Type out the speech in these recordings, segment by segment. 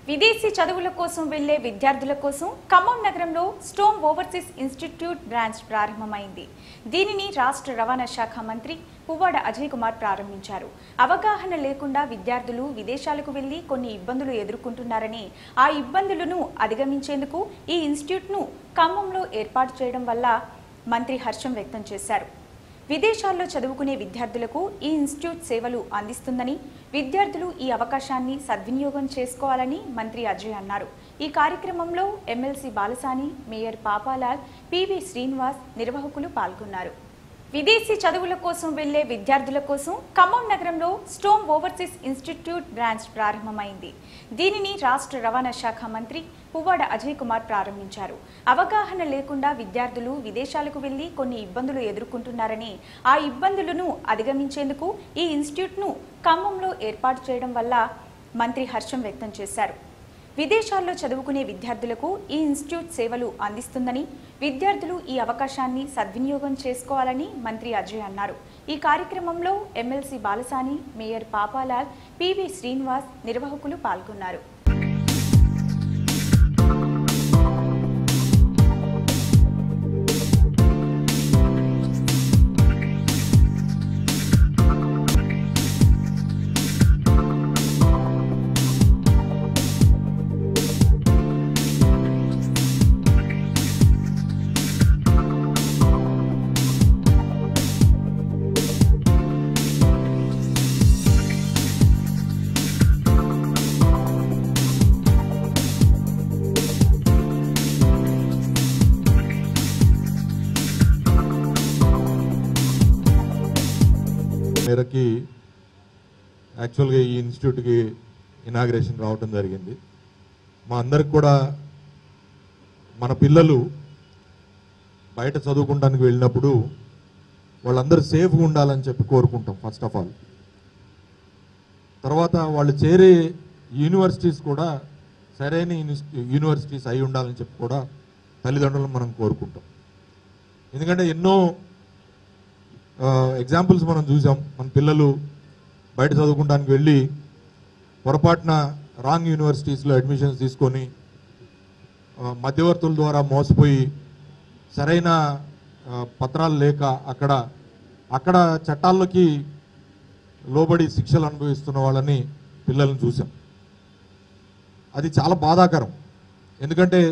విదేశీ చదువుల కోసం వెళ్లే విద్యార్థుల కోసం ఖమ్మం నగరంలో స్టోమ్ ఓవర్సీస్ ఇన్స్టిట్యూట్ బ్రాంచ్ ప్రారంభమైంది దీనిని రాష్ట్ర రవాణా శాఖ మంత్రి పువ్వాడ అజయ్ కుమార్ ప్రారంభించారు అవగాహన లేకుండా విద్యార్థులు విదేశాలకు వెళ్లి కొన్ని ఇబ్బందులు ఎదుర్కొంటున్నారని ఆ ఇబ్బందులను అధిగమించేందుకు ఈ ఇన్స్టిట్యూట్ను ఖమ్మంలో ఏర్పాటు చేయడం వల్ల మంత్రి హర్షం వ్యక్తం చేశారు విదేశాల్లో చదువుకునే విద్యార్థులకు ఈ ఇన్స్టిట్యూట్ సేవలు అందిస్తుందని విద్యార్థులు ఈ అవకాశాన్ని సద్వినియోగం చేసుకోవాలని మంత్రి అజయ్ అన్నారు ఈ కార్యక్రమంలో MLC Balasani mayor Papalal PV Srinivas నిర్వాహకులు పాల్గొన్నారు విదేశీ చదువుల కోసం వెళ్లే విద్యార్థుల కోసం ఖమ్మం నగరంలో స్టోమ్ ఓవర్సీస్ ఇన్స్టిట్యూట్ బ్రాంచ్ ప్రారంభమైంది దీనిని రాష్ట్ర రవాణా శాఖ మంత్రి పువ్వాడ అజయ్ కుమార్ ప్రారంభించారు అవగాహన లేకుండా విద్యార్థులు విదేశాలకు వెళ్లి కొన్ని ఇబ్బందులు ఎదుర్కొంటున్నారని ఆ ఇబ్బందులను అధిగమించేందుకు ఈ ఇన్స్టిట్యూట్ను ఖమ్మంలో ఏర్పాటు చేయడం వల్ల మంత్రి హర్షం వ్యక్తం చేశారు విదేశాల్లో చదువుకునే విద్యార్థులకు ఈ ఇన్స్టిట్యూట్ సేవలు అందిస్తుందని విద్యార్థులు ఈ అవకాశాన్ని సద్వినియోగం చేసుకోవాలని మంత్రి అజయ్ అన్నారు ఈ కార్యక్రమంలో MLC Balasani mayor Papalal PV Srinivas నిర్వాహకులు పాల్గొన్నారు మేరకి యాక్చువల్గా ఈ ఇన్స్టిట్యూట్కి ఇనాగ్రేషన్ రావటం జరిగింది మా అందరికి కూడా మన పిల్లలు బయట చదువుకోవడానికి వెళ్ళినప్పుడు వాళ్ళందరూ సేఫ్గా ఉండాలని చెప్పి కోరుకుంటాం ఫస్ట్ ఆఫ్ ఆల్ తర్వాత వాళ్ళు చేరే యూనివర్సిటీస్ కూడా సరైన యూనిస్- యూనివర్సిటీస్ అయి ఉండాలని చెప్పి కూడా తల్లిదండ్రులను మనం కోరుకుంటాం ఎందుకంటే ఎన్నో ఎగ్జాంపుల్స్ మనం చూసాం మన పిల్లలు బయట చదువుకోవడానికి వెళ్ళి పొరపాటున రాంగ్ యూనివర్సిటీస్లో అడ్మిషన్స్ తీసుకొని ఆ, మధ్యవర్తుల ద్వారా మోసపోయి సరైన ఆ, పత్రాలు లేక అక్కడ అక్కడ చట్టాల్లోకి లోబడి శిక్షలు అనుభవిస్తున్న వాళ్ళని పిల్లల్ని చూసాం అది చాలా బాధాకరం ఎందుకంటే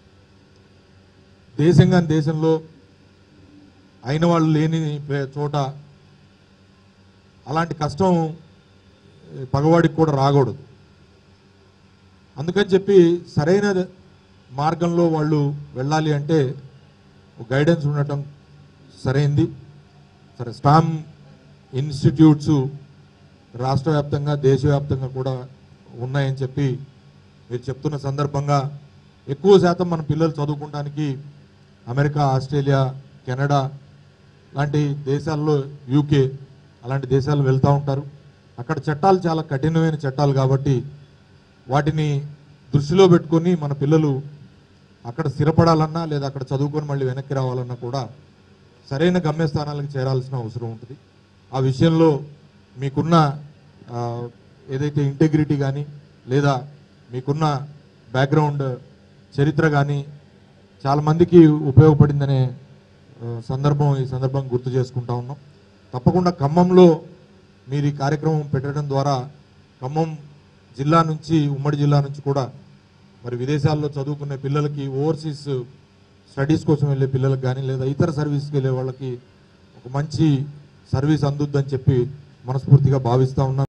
దేశం కాని దేశంలో అయిన వాళ్ళు లేని ప్లే- చోట అలాంటి కష్టం ఏ, పగవాడికి కూడా రాకూడదు అందుకని చెప్పి సరైన మార్గంలో వాళ్ళు వెళ్ళాలి అంటే గైడెన్స్ ఉండటం సరైంది సరే స్టామ్ ఇన్స్టిట్యూట్స్ రాష్ట్ర వ్యాప్తంగా దేశవ్యాప్తంగా కూడా ఉన్నాయని చెప్పి మీరు చెప్తున్న సందర్భంగా ఎక్కువ శాతం మన పిల్లలు చదువుకోవడానికి అమెరికా ఆస్ట్రేలియా కెనడా లాంటి దేశాల్లో యూకే అలాంటి దేశాలు వెళ్తూ ఉంటారు అక్కడ చట్టాలు చాలా కఠినమైన చట్టాలు కాబట్టి వాటిని దృష్టిలో పెట్టుకొని మన పిల్లలు అక్కడ స్థిరపడాలన్నా లేదా అక్కడ చదువుకొని మళ్ళీ వెనక్కి రావాలన్నా కూడా సరైన గమ్యస్థానాలకు చేరాల్సిన అవసరం ఉంటుంది ఆ విషయంలో మీకున్న ఆ, ఏదైతే ఇంటెగ్రిటీ కానీ లేదా మీకున్న బ్యాక్గ్రౌండ్ చరిత్ర కానీ చాలా మందికి ఉపయోగపడిందనే ఆ, సందర్భం ఈ సందర్భం గుర్తు చేసుకుంటా ఉన్నాం తప్పకుండా ఖమ్మంలో మీరు ఈ కార్యక్రమం పెట్టడం ద్వారా ఖమ్మం జిల్లా నుంచి ఉమ్మడి జిల్లా నుంచి కూడా మరి విదేశాల్లో చదువుకునే పిల్లలకి ఓవర్సీస్ స్టడీస్ కోసం వెళ్ళే పిల్లలకు కానీ లేదా ఇతర సర్వీస్కి వెళ్ళే వాళ్ళకి ఒక మంచి సర్వీస్ అందుద్దని చెప్పి మనస్ఫూర్తిగా భావిస్తా ఉన్నాను